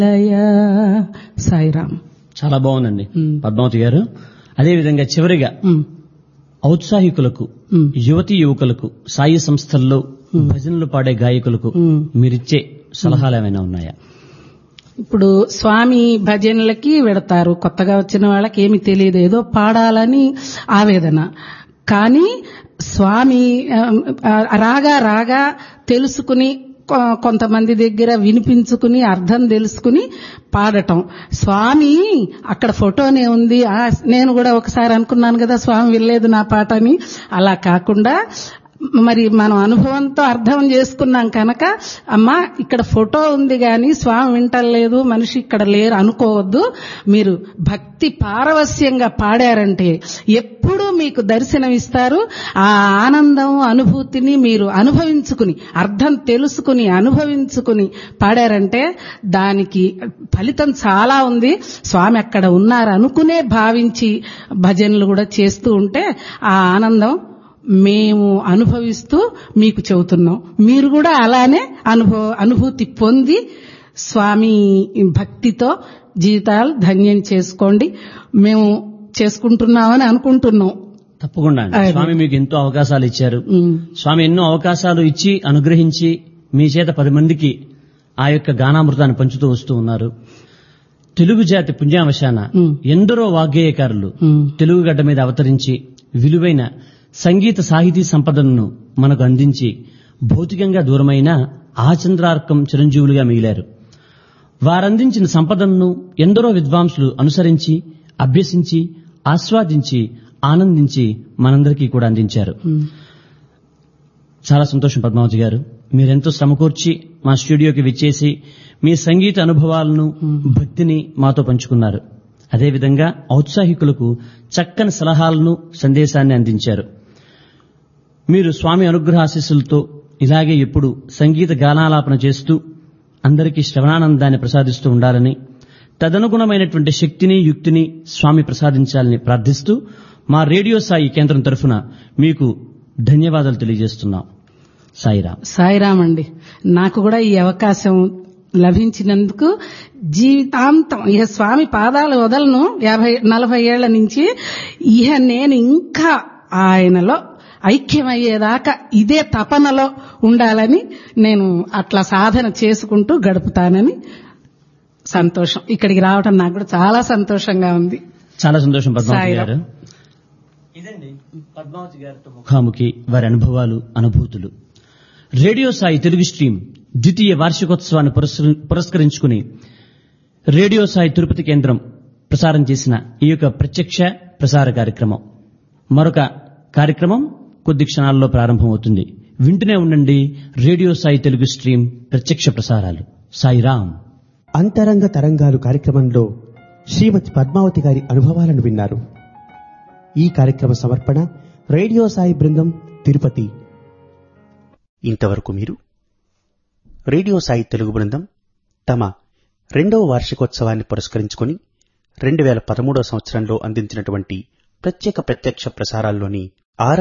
దయ సాయిరామ్ చాలా బాగుందండి మ్. పద్మావతి గారు అదేవిధంగా చివరిగా ఉమ్, ఔత్సాహికులకు ఉమ్, యువతి యువకులకు సాయి సంస్థల్లో భజనలు పాడే గాయకులకు ఉమ్. మీరిచ్చే సలహాలు ఏమైనా ఉన్నాయా ఇప్పుడు స్వామి భజనలకి వెడతారు కొత్తగా వచ్చిన వాళ్ళకి ఏమి తెలియదు ఏదో పాడాలని ఆవేదన కానీ స్వామి ఆ, రాగా రాగా తెలుసుకుని కొ- కొంతమంది దగ్గర వినిపించుకుని అర్థం తెలుసుకుని పాడటం స్వామి అక్కడ ఫోటోనే ఉంది ఆ, నేను కూడా ఒకసారి అనుకున్నాను కదా స్వామి వినలేదు నా పాట అని అలా కాకుండా మరి మనం అనుభవంతో అర్థం చేసుకున్నాం కనుక అమ్మా ఇక్కడ ఫోటో ఉంది గాని స్వామి వింటలేదు మనిషి ఇక్కడ లేరు అనుకోవద్దు మీరు భక్తి పారవస్యంగా పాడారంటే ఎప్పుడూ మీకు దర్శనం ఇస్తారు ఆ ఆనందం అనుభూతిని మీరు అనుభవించుకుని అర్థం తెలుసుకుని అనుభవించుకుని పాడారంటే దానికి ఫలితం చాలా ఉంది స్వామి అక్కడ ఉన్నారు అనుకునే భావించి భజనలు కూడా చేస్తూ ఉంటే ఆ ఆనందం మేము అనుభవిస్తూ మీకు చెబుతున్నాం మీరు కూడా అలానే అనుభవ అనుభూతి పొంది స్వామి భక్తితో జీవితాలు ధన్యం చేసుకోండి మేము చేసుకుంటున్నామని అనుకుంటున్నాం తప్పకుండా అండి. అదే. స్వామి మీకు ఎంతో అవకాశాలు ఇచ్చారు ఉమ్, స్వామి ఎన్నో అవకాశాలు ఇచ్చి అనుగ్రహించి మీ చేత పది మందికి ఆ యొక్క గానామృతాన్ని పంచుతూ వస్తూ ఉన్నారు తెలుగు జాతి పుణ్యావశాన ఉమ్. ఎందరో వాగ్గేయకారులు ఉమ్, తెలుగు గడ్డ మీద అవతరించి విలువైన సంగీత సాహితీ సంపదను మనకు అందించి భౌతికంగా దూరమైన ఆచంద్రార్కం చిరంజీవులుగా మిగిలారు వారందించిన సంపదను ఎందరో విద్వాంసులు అనుసరించి అభ్యసించి ఆస్వాదించి ఆనందించి మనందరికీ కూడా అందించారు ఉమ్. చాలా సంతోషం పద్మావతి గారు మీరెంతో శ్రమకూర్చి మా స్టూడియోకి విచ్చేసి మీ సంగీత అనుభవాలను భక్తిని మాతో పంచుకున్నారు అదేవిధంగా ఔత్సాహికులకు చక్కని సలహాలను సందేశాన్ని అందించారు మీరు స్వామి అనుగ్రహ ఆశీస్సులతో ఇలాగే ఎప్పుడు సంగీత గానాలాపన చేస్తూ అందరికీ శ్రవణానందాన్ని ప్రసాదిస్తూ ఉండాలని తదనుగుణమైనటువంటి శక్తిని యుక్తిని స్వామి ప్రసాదించాలని ప్రార్థిస్తూ మా రేడియో సాయి కేంద్రం తరఫున మీకు ధన్యవాదాలు తెలియజేస్తున్నాం సాయిరాం సాయిరామ్ అండి నాకు కూడా ఈ అవకాశం లభించినందుకు జీవితాంతం ఇహ స్వామి పాదాలు వదలను యాభై నలభై ఏళ్ల నుంచి ఇహ నేను ఇంకా ఆయనలో ఐక్యమయ్యేదాకా ఇదే తపనలో ఉండాలని నేను అట్లా సాధన చేసుకుంటూ గడుపుతానని సంతోషం ఇక్కడికి రావటం నాకు కూడా చాలా సంతోషంగా ఉంది చాలా సంతోషం పద్మావతి సాయిరాం. గారు ఇదండి పద్మావతి గారితో ముఖాముఖి వారి అనుభవాలు అనుభూతులు రేడియో సాయి తెలుగు స్ట్రీమ్ ద్వితీయ వార్షికోత్సవాన్ని పురస్కరి- పురస్కరించుకుని రేడియో సాయి తిరుపతి కేంద్రం ప్రసారం చేసిన ఈ యొక్క ప్రత్యక్ష ప్రసార కార్యక్రమం మరొక కార్యక్రమం కొద్ది క్షణాల్లో ప్రారంభమవుతుంది వింటూనే ఉండండి రేడియో సాయి తెలుగు స్ట్రీమ్ ప్రత్యక్ష ప్రసారాలు సాయిరాం అంతరంగ తరంగాలు కార్యక్రమంలో శ్రీమతి పద్మావతి గారి అనుభవాలను విన్నారు ఈ కార్యక్రమ సమర్పణ రేడియో సాయి బృందం తిరుపతి ఇంతవరకు మీరు రేడియో సాయి తెలుగు బృందం తమ రెండవ వార్షికోత్సవాన్ని పురస్కరించుకొని రెండు వేల పదమూడవ సంవత్సరంలో అందించినటువంటి ప్రత్యేక ప్రత్యక్ష ప్రసారాల్లోని